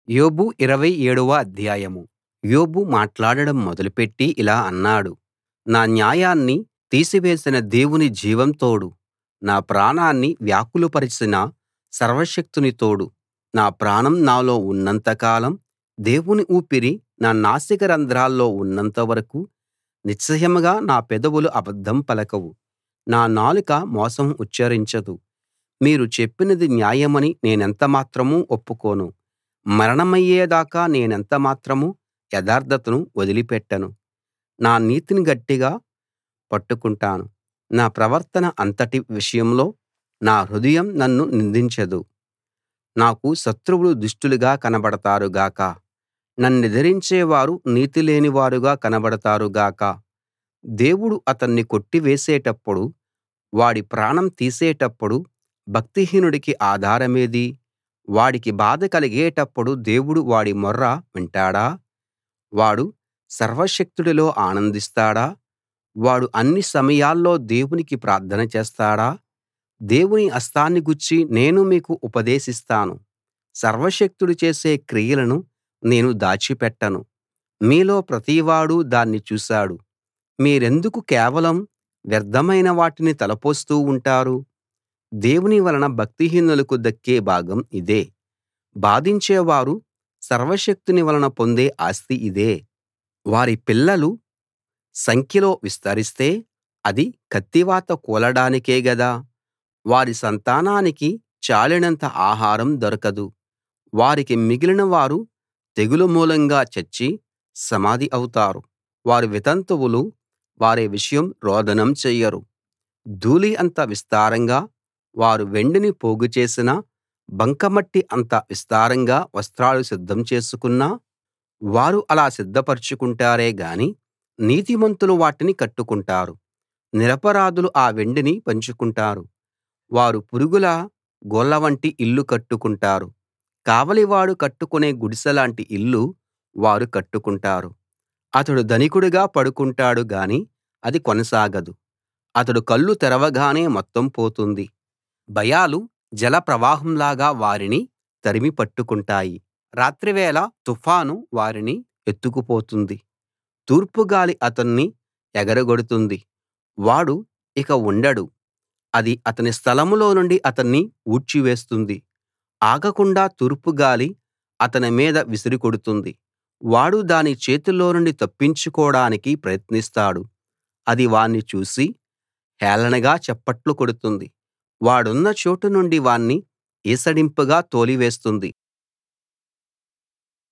యోబు ఇరవై ఏడవ అధ్యాయం యోబు మాట్లాడడం మొదలుపెట్టి ఇలా అన్నాడు నా న్యాయాన్ని తీసివేసిన దేవుని జీవం తోడు నా ప్రాణాన్ని వ్యాకులపరచిన సర్వశక్తుని తోడు నా ప్రాణం నాలో ఉన్నంత కాలం దేవుని ఊపిరి నా నాసికా రంధ్రాల్లో ఉన్నంత వరకూ నిశ్చయంగా నా పెదవులు అబద్ధం పలకవు నా నాలుక మోసం ఉచ్ఛరించదు మీరు చెప్పినది న్యాయమని నేనెంత మాత్రం ఒప్పుకోను మరణమయ్యేదాకా నేనెంత మాత్రం యథార్థతను వదిలిపెట్టను నా నీతిని గట్టిగా పట్టుకుంటాను నా ప్రవర్తన అంతటి విషయంలో నా హృదయం నన్ను నిందించదు నాకు శత్రువులు దుష్టులుగా కనబడతారు గాక నన్నెదిరించేవారు నీతిలేని వారుగా కనబడతారు గాక దేవుడు అతన్ని కొట్టివేసేటప్పుడు వాడి ప్రాణం తీసేటప్పుడు భక్తిహీనుడికి ఆధారమేది వాడికి బాధ కలిగేటప్పుడు దేవుడు వాడి మొర్ర వింటాడా వాడు సర్వశక్తుడిలో ఆనందిస్తాడా వాడు అన్ని సమయాల్లో దేవునికి ప్రార్థన చేస్తాడా దేవుని హస్తాన్ని గూర్చి నేను మీకు ఉపదేశిస్తాను సర్వశక్తుడు చేసే క్రియలను నేను దాచిపెట్టను మీలో ప్రతివాడూ దాన్ని చూశాడు మీరెందుకు కేవలం వ్యర్థమైన వాటిని తలపోస్తూ ఉంటారు దేవుని వలన భక్తిహీనులకు దక్కే భాగం ఇదే బాధించేవారు సర్వశక్తుని వలన పొందే ఆస్తి ఇదే వారి పిల్లలు సంఖ్యలో విస్తరిస్తే అది కత్తివాత కూలడానికే గదా వారి సంతానానికి చాలినంత ఆహారం దొరకదు వారికి మిగిలిన వారు తెగులు మూలంగా చచ్చి సమాధి అవుతారు వారి వితంతువులు వారి విషయం రోదనం చెయ్యరు ధూళి అంత విస్తారంగా వారు వెండిని పోగు చేసినా బంకమట్టి అంత విస్తారంగా వస్త్రాలు సిద్ధం చేసుకున్నా వారు అలా సిద్ధపరచుకుంటారే గాని నీతిమంతులు వాటిని కట్టుకుంటారు నిరపరాధులు ఆ వెండిని పంచుకుంటారు వారు పురుగుల గూళ్ళవంటి ఇల్లు కట్టుకుంటారు కావలివాడు కట్టుకునే గుడిసెలాంటి ఇల్లు వారు కట్టుకుంటారు అతడు ధనికుడుగా పడుకుంటాడు గాని అది కొనసాగదు అతడు కళ్ళు తెరవగానే మొత్తం పోతుంది భయాలు జల ప్రవాహంలాగా వారిని తరిమి పట్టుకుంటాయి రాత్రివేళ తుఫాను వారిని ఎత్తుకుపోతుంది తూర్పుగాలి అతన్ని ఎగరగొడుతుంది వాడు ఇక ఉండడు అది అతని స్థలంలో నుండి అతన్ని ఊడ్చివేస్తుంది ఆగకుండా తూర్పుగాలి అతని మీద విసిరి కొడుతుంది వాడు దాని చేతిలో నుండి తప్పించుకోడానికి ప్రయత్నిస్తాడు అది వాణ్ణి చూసి హేళనగా చప్పట్లు కొడుతుంది వాడున్న చోటు నుండి వాణ్ణి ఈసడింపుగా తోలివేస్తుంది